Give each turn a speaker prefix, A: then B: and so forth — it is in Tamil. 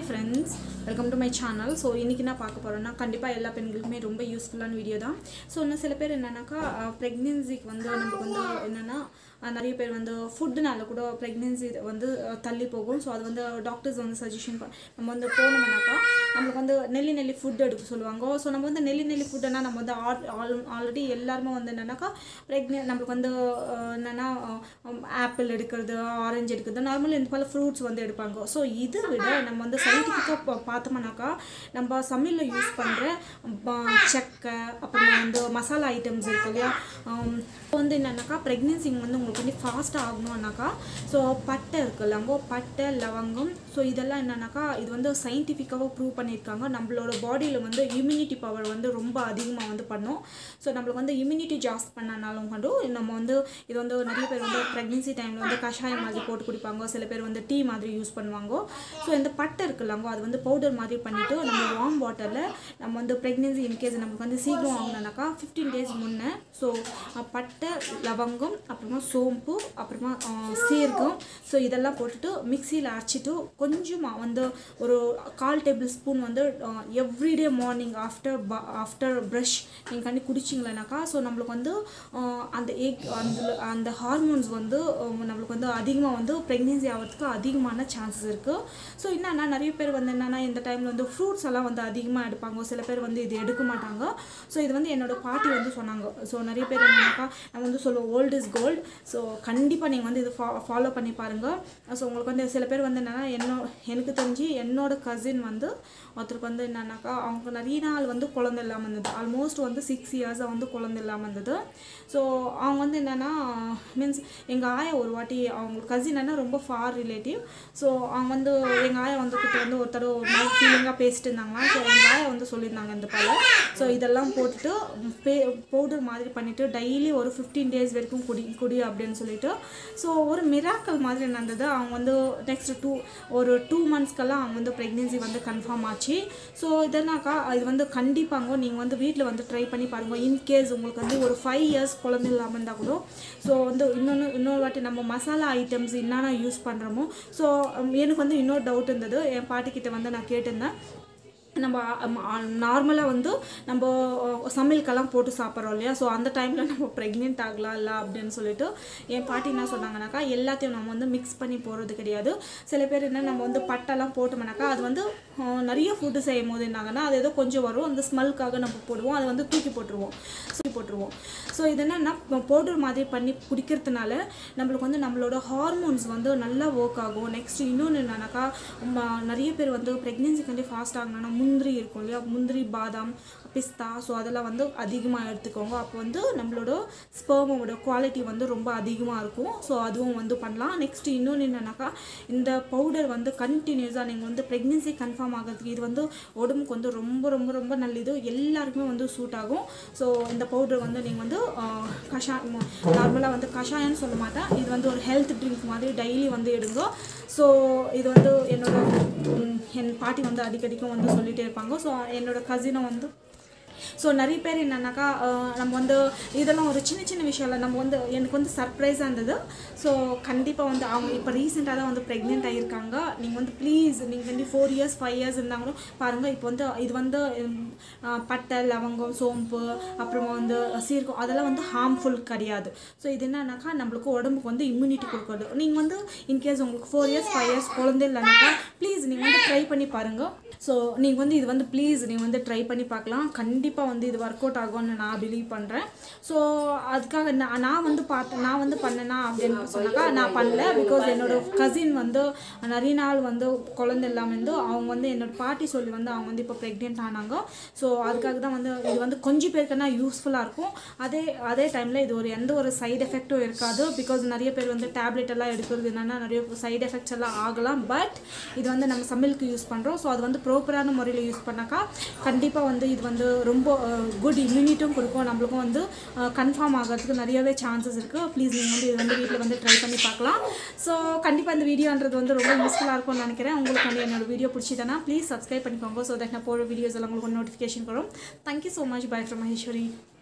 A: friends welcome to my channel so இன்றைக்கி நான் பார்க்க போகிறேன்னா கண்டிப்பாக எல்லா பெண்களுக்குமே ரொம்ப யூஸ்ஃபுல்லான வீடியோ தான் ஸோ இன்னும் சில பேர் என்னன்னாக்கா ப்ரெக்னென்சிக்கு வந்து நமக்கு வந்து என்னென்னா நிறைய பேர் வந்து ஃபுட்டுனால கூட ப்ரெக்னென்சி வந்து அஹ், தள்ளி போகும் ஸோ அது வந்து டாக்டர்ஸ் வந்து சஜஷன் நம்ம வந்து போனோம்னாக்கா நம்மளுக்கு வந்து நெல்லி நெல்லி ஃபுட் எடுக்க சொல்லுவாங்க ஸோ நம்ம வந்து நெல்லி நெல்லி ஃபுட்டுனா நம்ம வந்து ஆல் ஆல்ரெடி எல்லாருமே வந்து என்னன்னாக்கா ப்ரெக்னெ நம்மளுக்கு வந்து அஹ், என்னென்னா ஆப்பிள் எடுக்கிறது ஆரஞ்சு எடுக்கிறது நார்மலாக இந்த பல ஃப்ரூட்ஸ் வந்து எடுப்பாங்க ஸோ இது விட நம்ம வந்து சயின்டிஃபிக்காக பார்த்தோம்னாக்கா நம்ம சமையலில் யூஸ் பண்ணுற சக்கை அப்புறமா வந்து மசாலா ஐட்டம்ஸ் இருக்கு இல்லையா ஆம், இப்போ வந்து என்னன்னாக்கா ப்ரெக்னென்சிங் வந்து உங்களுக்கு வந்து ஃபாஸ்ட்டாக ஆகணும்னாக்கா ஸோ பட்டை இருக்குல்ல அங்கோ பட்டை லவங்கம் ஸோ இதெல்லாம் என்னன்னாக்கா இது வந்து சயின்டிஃபிக்காகவும் ப்ரூவ் பண்ணியிருக்காங்க நம்மளோட பாடியில் வந்து இம்யூனிட்டி பவர் வந்து ரொம்ப அதிகமாக வந்து பண்ணும் ஸோ நம்மளுக்கு வந்து இம்யூனிட்டி ஜாஸ்தி பண்ணனாலும் கொண்டு நம்ம வந்து இது வந்து நிறைய பேர் வந்து ப்ரெக்னென்சி டைமில் வந்து கஷாயம் மாதிரி போட்டு குடிப்பாங்க சில பேர் வந்து டீ மாதிரி யூஸ் பண்ணுவாங்க ஸோ இந்த பட்டை இருக்குல்லாங்க அது வந்து பவுடர் மாதிரி பண்ணிவிட்டு நம்ம வார்ம் வாட்டரில் நம்ம வந்து ப்ரெக்னென்சி இன்கேஸ் நமக்கு வந்து சீக்கிரம் ஆகணும்னாக்கா ஃபிஃப்டீன் டேஸ் முன்னே ஸோ பட்டை லவங்கம் அப்புறமா சோம்பு அப்புறமா அஹ், சீரகம் ஸோ இதெல்லாம் போட்டுட்டு மிக்சியில் அரைச்சிட்டு கொஞ்சமாக வந்து ஒரு கால் டேபிள் ஸ்பூன் வந்து everyday morning after after brush நீங்கள் கண்டி குடிச்சிங்களேனாக்கா ஸோ நம்மளுக்கு வந்து அஹ், அந்த எக் அந்த அந்த ஹார்மோன்ஸ் வந்து அஹ், நம்மளுக்கு வந்து அதிகமாக வந்து ப்ரெக்னென்சி ஆகிறதுக்கு அதிகமான சான்சஸ் இருக்குது ஸோ என்னன்னா நிறைய பேர் வந்து என்னென்னா இந்த டைமில் வந்து ஃப்ரூட்ஸ் எல்லாம் வந்து அதிகமாக எடுப்பாங்க சில பேர் வந்து இது எடுக்க மாட்டாங்க ஸோ இது வந்து என்னோட பாட்டி வந்து சொன்னாங்க ஸோ நிறைய பேர் என்னன்னாக்கா நம்ம வந்து சொல்லுவோம் ஓல்ட் இஸ் கோல்டு ஸோ கண்டிப்பாக நீங்கள் வந்து இது ஃபா ஃபாலோ பண்ணி பாருங்கள் ஸோ உங்களுக்கு வந்து சில பேர் வந்து என்னென்னா என்னோ எனக்கு தெரிஞ்சு என்னோட கசின் வந்து ஒருத்தருக்கு வந்து என்னன்னாக்கா அவங்க நிறைய நாள் வந்து குழந்தை இல்லாமல் இருந்தது ஆல்மோஸ்ட் வந்து சிக்ஸ் இயர்ஸாக வந்து குழந்தை இல்லாமல் இருந்தது ஸோ அவங்க வந்து என்னென்னா மீன்ஸ் எங்கள் ஆயா ஒரு வாட்டி அவங்க கசின் என்ன ரொம்ப ஃபார் ரிலேட்டிவ் ஸோ அவங்க வந்து எங்கள் ஆயா வந்து கிட்ட வந்து ஒருத்தர் ஒரு மாதிரி ஃபீலிங்காக பேசிட்டு இருந்தாங்களா ஸோ எங்கள் ஆயா வந்து சொல்லியிருந்தாங்க இந்த பல ஸோ இதெல்லாம் போட்டுட்டு பே பவுடர் மாதிரி பண்ணிவிட்டு டெய்லி ஒரு ஃபிஃப்டீன் டேஸ் வரைக்கும் குடி குடி அப்படின்னு சொல்லிட்டு ஸோ ஒரு மிராக்கல் மாதிரி நடந்தது அவங்க வந்து நெக்ஸ்ட் டூ ஒரு டூ மந்த்ஸ்க்கெல்லாம் அவங்க வந்து ப்ரெக்னென்சி வந்து கன்ஃபார்ம் ஆச்சு ஸோ இதனாக்கா இது வந்து கண்டிப்பாங்க நீங்கள் வந்து வீட்டில் வந்து ட்ரை பண்ணி பாருங்கள் இன்கேஸ் உங்களுக்கு வந்து ஒரு ஃபைவ் இயர்ஸ் குழந்தை இல்லாமல் இருந்தால் கூட ஸோ வந்து இன்னொன்று இன்னொரு வாட்டி நம்ம மசாலா ஐட்டம்ஸ் என்னென்ன யூஸ் பண்ணுறோமோ ஸோ எனக்கு வந்து இன்னொரு டவுட் இருந்தது என் பாட்டிக்கிட்ட வந்து நான் கேட்டிருந்தேன் நம்ம நார்மலாக வந்து நம்ம அஹ், சமையலுக்கெல்லாம் போட்டு சாப்பிட்றோம் இல்லையா ஸோ அந்த டைமில் நம்ம ப்ரெக்னென்ட் ஆகலாம் இல்லை அப்படின்னு சொல்லிட்டு என் பாட்டி என்ன சொன்னாங்கனாக்கா எல்லாத்தையும் நம்ம வந்து மிக்ஸ் பண்ணி போடுறது கிடையாது சில பேர் என்ன நம்ம வந்து பட்டெல்லாம் போட்டோம்னாக்கா அது வந்து அஹ், நிறைய ஃபுட்டு செய்யும் போது என்னாங்கன்னா அது ஏதோ கொஞ்சம் வரும் அந்த ஸ்மெல்க்காக நம்ம போடுவோம் அதை வந்து தூக்கி போட்டுருவோம் தூக்கி போட்டுருவோம் ஸோ இது என்னன்னா பவுடர் மாதிரி பண்ணி குடிக்கிறதுனால நம்மளுக்கு வந்து நம்மளோட ஹார்மோன்ஸ் வந்து நல்லா ஒர்க் ஆகும் நெக்ஸ்ட் இன்னொன்று என்னன்னாக்கா ம- நிறைய பேர் வந்து ப்ரெக்னென்சிக்காண்டி ஃபாஸ்ட் ஆகணும்னா முந்திரி இருக்கும் இல்லையா முந்திரி பாதாம் பிஸ்தா ஸோ அதெல்லாம் வந்து அதிகமாக எடுத்துக்கோங்க அப்போ வந்து நம்மளோட ஸ்பெர்மோட குவாலிட்டி வந்து ரொம்ப அதிகமாக இருக்கும் ஸோ அதுவும் வந்து பண்ணலாம் நெக்ஸ்ட் இன்னொன்று என்னன்னாக்கா இந்த பவுடர் வந்து கண்டினியூஸாக நீங்கள் வந்து ப்ரெக்னென்சி கன்ஃபார்ம் ஆகிறதுக்கு இது வந்து உடம்புக்கு வந்து ரொம்ப ரொம்ப ரொம்ப நல்லது எல்லாருக்குமே வந்து சூட் ஆகும் ஸோ இந்த பவுடர் வந்து நீங்கள் வந்து ஆஹ், கஷா நார்மலாக வந்து கஷாயம்னு சொல்ல மாட்டேன் இது வந்து ஒரு ஹெல்த் ட்ரிங்க் மாதிரி டெய்லி வந்து எடுங்க ஸோ இது வந்து என்னோட ம், என் பாட்டி வந்து அடிக்கடிக்கும் வந்து சொல்லிகிட்டே இருப்பாங்க ஸோ என்னோட கசினும் வந்து ஸோ நிறைய பேர் என்னன்னாக்கா அஹ், நம்ம வந்து இதெல்லாம் ஒரு சின்ன சின்ன விஷயம் இல்லை நம்ம வந்து எனக்கு வந்து சர்ப்ரைஸாக இருந்தது ஸோ கண்டிப்பாக வந்து அவங்க இப்போ ரீசெண்டாக தான் வந்து ப்ரெக்னென்ட் ஆகியிருக்காங்க நீங்கள் வந்து ப்ளீஸ் நீங்கள் வந்து ஃபோர் இயர்ஸ் ஃபைவ் இயர்ஸ் இருந்தாங்களும் பாருங்கள் இப்போ வந்து இது வந்து உம், அஹ், பட்டை லவங்கம் சோம்பு அப்புறமா வந்து சீரகம் அதெல்லாம் வந்து ஹார்ம்ஃபுல் கிடையாது ஸோ இது என்னன்னாக்கா நம்மளுக்கு உடம்புக்கு வந்து இம்யூனிட்டி கொடுக்குறது நீங்கள் வந்து இன்கேஸ் உங்களுக்கு ஃபோர் இயர்ஸ் ஃபைவ் இயர்ஸ் குழந்தை இல்லைனாக்கா ப்ளீஸ் நீங்கள் வந்து ட்ரை பண்ணி பாருங்கள் ஸோ நீங்கள் வந்து இது வந்து ப்ளீஸ் நீங்கள் வந்து ட்ரை பண்ணி பார்க்கலாம் கண்டிப்பாக வந்து இது ஒர்க் அவுட் ஆகும்னு நான் பிலீவ் பண்ணுறேன் ஸோ அதுக்காக நான் நான் வந்து பார்த்தேன் நான் வந்து பண்ணேனா அப்படின்னு சொன்னாக்கா நான் பண்ணல பிகாஸ் என்னோட கசின் வந்து நிறைய நாள் வந்து குழந்தை இல்லாமல் இருந்து அவங்க வந்து என்னோட பாட்டி சொல்லி வந்து அவங்க வந்து இப்போ ப்ரெக்னென்ட் ஆனாங்க ஸோ அதுக்காக தான் வந்து இது வந்து கொஞ்சம் பேருக்குன்னா யூஸ்ஃபுல்லாக இருக்கும் அதே அதே டைமில் இது ஒரு எந்த ஒரு சைடு எஃபெக்ட்டும் இருக்காது பிகாஸ் நிறைய பேர் வந்து டேப்லெட் எல்லாம் எடுக்கிறது என்னென்னா நிறைய சைடு எஃபெக்ட்ஸ் எல்லாம் ஆகலாம் பட் இது வந்து நம்ம சமையலுக்கு யூஸ் பண்ணுறோம் ஸோ அது வந்து ப்ராப்பரான முறையில் யூஸ் பண்ணாக்கா கண்டிப்பாக வந்து இது வந்து ரொம்ப குட் இம்யூனிட்டும் கொடுக்கும் நம்மளுக்கும் வந்து கன்ஃபார்ம் ஆகிறதுக்கு நிறையவே சான்சஸ் இருக்குது ப்ளீஸ் நீங்கள் வந்து இது வந்து வீட்டில் வந்து ட்ரை பண்ணி பார்க்கலாம் ஸோ கண்டிப்பாக இந்த வீடியோன்றது வந்து ரொம்ப யூஸ்ஃபுல்லாக இருக்கும்னு நினைக்கிறேன் உங்களுக்கு வந்து என்னோட வீடியோ பிடிச்சிட்டேன்னா ப்ளீஸ் சப்ஸ்கிரைப் பண்ணிக்கோங்க ஸோ தட் நான் போகிற வீடியோஸ் எல்லாம் உங்களுக்கு நோட்டிஃபிகேஷன் வரும் thank you so much bye from Maheswari